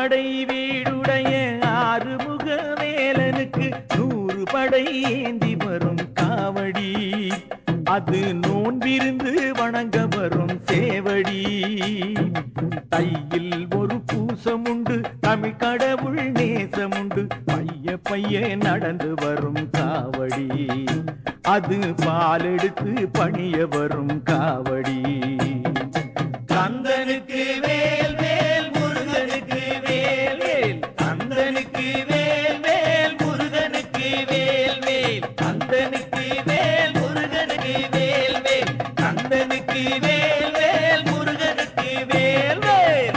படை வீடுடைய ஆறுமுக வேலனுக்கு நூறு படை ஏந்தி வரும் காவடி அது நோன்பிருந்து வணங்க வரும் சேவடி தையில் ஒரு பூசம் உண்டு தமிழ் கடவுள் நேசம் உண்டு பைய பைய நடந்து வரும் காவடி அது பால் எடுத்து பணிய வரும் காவடி கந்தனுக்கு வேல் வேல் முருகனுக்கு வேல் வேல் கந்தனுக்கு வேல் வேல் முருகனுக்கு வேல் வேல் கந்தனுக்கு வேல் முருகனுக்கு வேல் வேல் கந்தனுக்கு வேல் வேல் முருகனுக்கு வேல் வேல்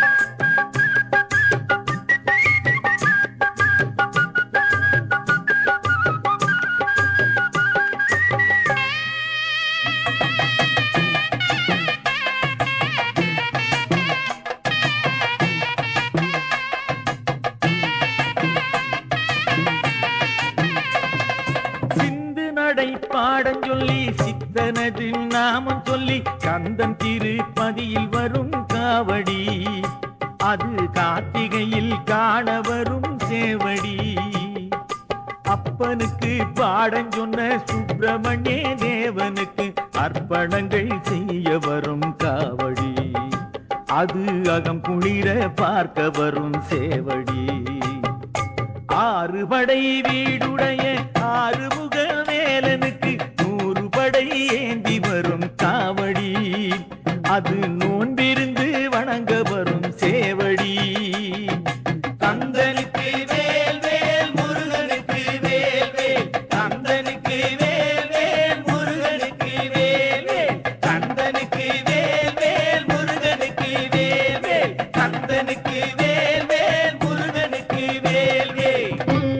சிந்து நடை பாடம் சொல்லி சித்தனது நாமம் சொல்லி கந்தன் திருப்பதியில் வரும் காவடி அது கார்த்திகையில் காண வரும் சேவடி அப்பனுக்கு பாடம் சொன்ன சுப்பிரமணிய தேவனுக்கு அர்ப்பணங்கள் செய்ய வரும் காவடி அது அகம் குளிர பார்க்க வரும் சேவடி ஆறு படை வீடுடைய ஆறுமுக வேலனுக்கு நூறு படை ஏந்தி வரும் காவடி அது நோன்பிருந்து வணங்க வரும் சேவடி கந்தனுக்கு வேல் வேல் முருகனுக்கு வேல் வேல் கந்தனுக்கு வேல் வேல் முருகனுக்கு வேல் வேல் கந்தனுக்கு வேல் வேல் முருகனுக்கு வேல் வேல் கந்தனுக்கு வேல் வேல் முருகனுக்கு வேல் வேல்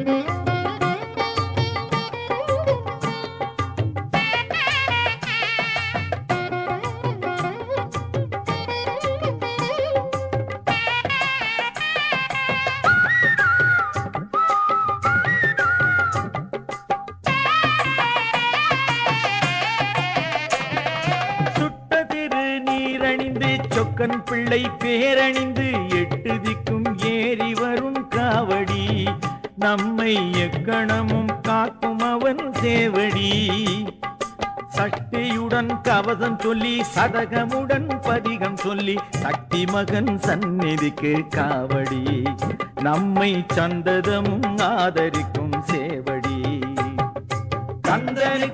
சுட்ட திரு நீரணிந்து சொக்கன் பிள்ளை பேரணிந்து எட்டு திக்கும் ஏறி வரும் காவடி நம்மை எக்கணமும் காக்கும் அவன் சேவடி சக்தியுடன் கவசம் சொல்லி சதகமுடன் பதிகம் சொல்லி சக்தி மகன் சந்நிதிக்கு காவடி நம்மை சந்ததமும் ஆதரிக்கும் சேவடி கந்தனுக்கு